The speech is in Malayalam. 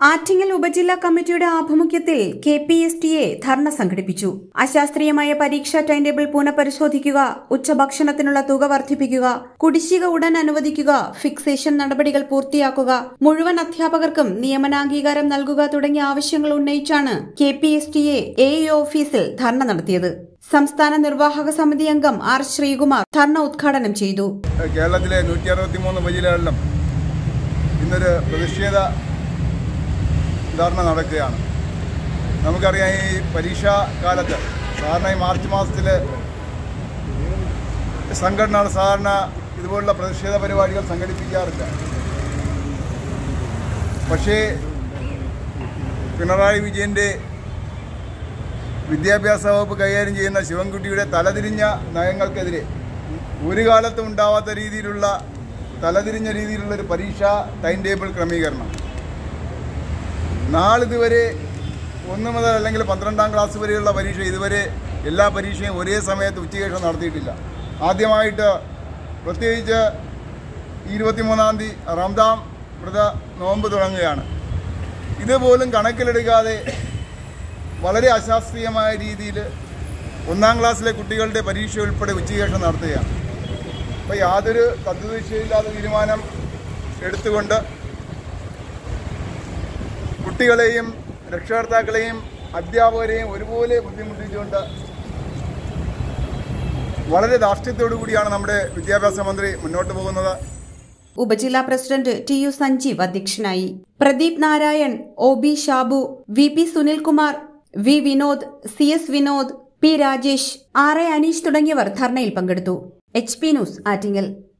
ആറ്റിങ്ങൽ ഉപജില്ലാ കമ്മിറ്റിയുടെ ആഭിമുഖ്യത്തിൽ K P S T A dharna സംഘടിപ്പിച്ചു അശാസ്ത്രീയമായ പരീക്ഷാ ടൈം ടേബിൾ പുനഃപരിശോധിക്കുക ഉച്ചഭക്ഷണത്തിനുള്ള തുക വർദ്ധിപ്പിക്കുക കുടിശ്ശിക ഉടൻ അനുവദിക്കുക ഫിക്സേഷൻ നടപടികൾ പൂർത്തിയാക്കുക മുഴുവൻ അധ്യാപകർക്കും നിയമനാംഗീകാരം നൽകുക തുടങ്ങിയ ആവശ്യങ്ങൾ ഉന്നയിച്ചാണ് K P S T A A ഓഫീസിൽ ധർണ നടത്തിയത് സംസ്ഥാന നിർവാഹക സമിതി അംഗം ആർ ശ്രീകുമാർ ധർണ ഉദ്ഘാടനം ചെയ്തു കേരളത്തിലെ നൂറ്റി അറുപത്തിമൂന്ന് ഉപജില്ലകളിലും ഇന്നൊരു പ്രതിഷേധ ധർണ നടക്കുകയാണ് നമുക്കറിയാം ഈ പരീക്ഷാ കാലത്ത് സാധാരണ ഈ മാർച്ച് മാസത്തിൽ സംഘടനകൾ സാധാരണ ഇതുപോലുള്ള പ്രതിഷേധ പരിപാടികൾ സംഘടിപ്പിക്കാറില്ല പക്ഷേ പിണറായി വിജയൻ്റെ വിദ്യാഭ്യാസ വകുപ്പ് കൈകാര്യം ചെയ്യുന്ന ശിവൻകുട്ടിയുടെ തലതിരിഞ്ഞ നയങ്ങൾക്കെതിരെ ഒരു കാലത്തും ഉണ്ടാവാത്ത രീതിയിലുള്ള തലതിരിഞ്ഞ രീതിയിലുള്ള ഒരു പരീക്ഷാ ടൈം ടേബിൾ ക്രമീകരണം നാളിതുവരെ ഒന്ന് മുതൽ അല്ലെങ്കിൽ പന്ത്രണ്ടാം ക്ലാസ് വരെയുള്ള പരീക്ഷ ഇതുവരെ എല്ലാ പരീക്ഷയും ഒരേ സമയത്ത് ഉച്ചശേഷം നടത്തിയിട്ടില്ല ആദ്യമായിട്ട് പ്രത്യേകിച്ച് ഇരുപത്തിമൂന്നാം തീയതി റംദാം വ്രത നോമ്പ് തുടങ്ങുകയാണ് ഇതുപോലും കണക്കിലെടുക്കാതെ വളരെ അശാസ്ത്രീയമായ രീതിയിൽ ഒന്നാം ക്ലാസ്സിലെ കുട്ടികളുടെ പരീക്ഷ ഉൾപ്പെടെ ഉച്ചശേഷം നടത്തുകയാണ് അപ്പോൾ യാതൊരു തത്വദീക്ഷയില്ലാത്ത തീരുമാനം എടുത്തുകൊണ്ട് കുട്ടികളെയും രക്ഷകർത്താക്കളെയും അധ്യാപകരെയും ഒരുപോലെ ബുദ്ധിമുട്ടിച്ചുകൊണ്ട് വളരെ ധാർഷ്ട്യത്തോടു കൂടിയാണ് നമ്മുടെ വിദ്യാഭ്യാസ മന്ത്രി മുന്നോട്ട് പോകുന്നത് ഉപജില്ലാ പ്രസിഡന്റ് ടി യു സഞ്ജീവ് അധ്യക്ഷനായി Pradeep Narayan O B Shabu V P Sunilkumar V Vinod C S Vinod P Rajesh R A Aneesh തുടങ്ങിയവർ ധർണയിൽ പങ്കെടുത്തു എച്ച് പി ന്യൂസ് ആറ്റിങ്ങൽ